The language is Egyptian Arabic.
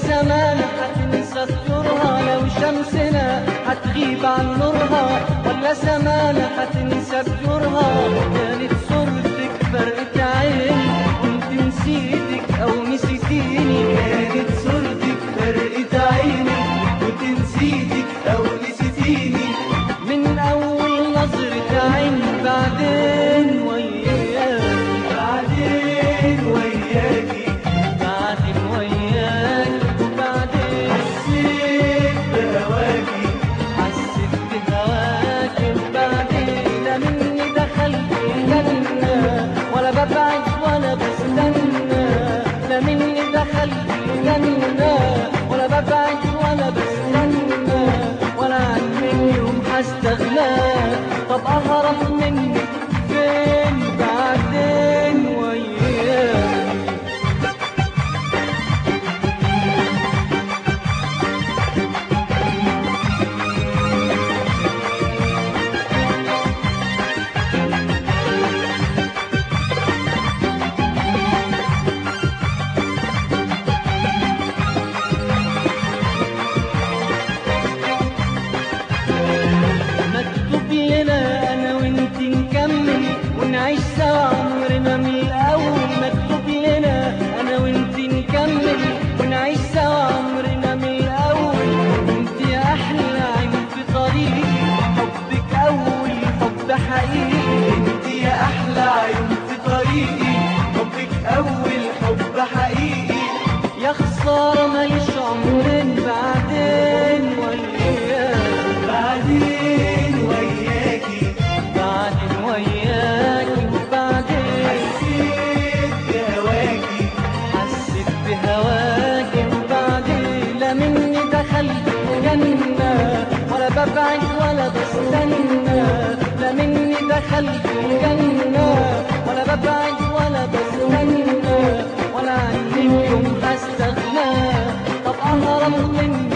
سمانا هتنسى خيورها لو شمسنا هتغيب عن نورها ولا سمانا هتنسى خيورها كانت صورتك فرقت عيني كنت نسيتك او نسيتيني كانت صورتك فرقت عيني كنت نسيتك او نسيتيني من اول نظرة عين بعدين وياك بعدين وياكي بعدين وياك وبعدين حسيت بهواكي حسيت بهواك وبعدين لا مني دخلت الجنة ولا ببعد ولا بستنى لا مني دخلت الجنة ولا ببعد ولا بستنى ولا عنك يوم هستغنى طب أهرب منك فين بعدين وياك مكتوب لنا انا وانت نكمل ونعيش سوا عمرنا من الاول مكتوب لنا انا وانت نكمل ونعيش سوا عمرنا من الاول انت يا احلى عين في طريقي حبك اول حب حقيقي انت يا احلى عيون في طريقي حبك اول حب حقيقي يا خسارة ماليش عمرين بعدين وياك بعدين وياكي بعدين وياك وبعدين حسيت بهواكي حسيت بهواك وبعدين لا مني دخلت الجنة ولا ببعد ولا بستنى لا مني دخلت الجنة ولا ببعد ولا بستنى ولا عنك يوم هستغنى طب أهرب منك